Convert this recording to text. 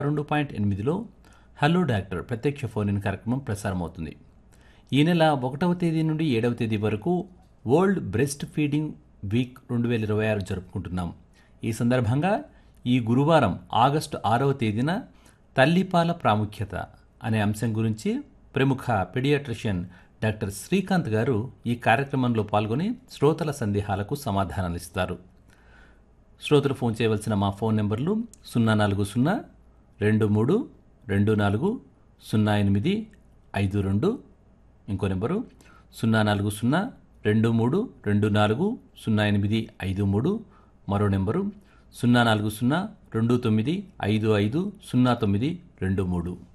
రెండు పాయింట్ ఎనిమిదిలో hello doctor ప్రత్యక్ష ఫోన్ ఇన్ కార్యక్రమం ప్రసారమవుతుంది ఈ నెల ఒకటవ తేదీ నుండి ఏడవ తేదీ వరకు వరల్డ్ బ్రెస్ట్ ఫీడింగ్ వీక్ రెండు వేల ఇరవై ఆరు జరుపుకుంటున్నాం ఈ సందర్భంగా ఈ గురువారం ఆగస్టు ఆరవ తేదీన తల్లిపాల ప్రాముఖ్యత అనే అంశం గురించి ప్రముఖ పెడియాట్రిషియన్ డాక్టర్ శ్రీకాంత్ గారు ఈ కార్యక్రమంలో పాల్గొని శ్రోతల సందేహాలకు సమాధానాలిస్తారు శ్రోతలు ఫోన్ చేయవలసిన మా ఫోన్ నెంబర్లు సున్నా నాలుగు సున్నా రెండు మూడు రెండు నాలుగు సున్నా ఎనిమిది ఐదు రెండు ఇంకో నెంబరు సున్నా నాలుగు సున్నా రెండు మూడు రెండు నాలుగు సున్నా ఎనిమిది ఐదు మూడు మరో నెంబరు సున్నా నాలుగు సున్నా రెండు తొమ్మిది ఐదు ఐదు సున్నా తొమ్మిది రెండు మూడు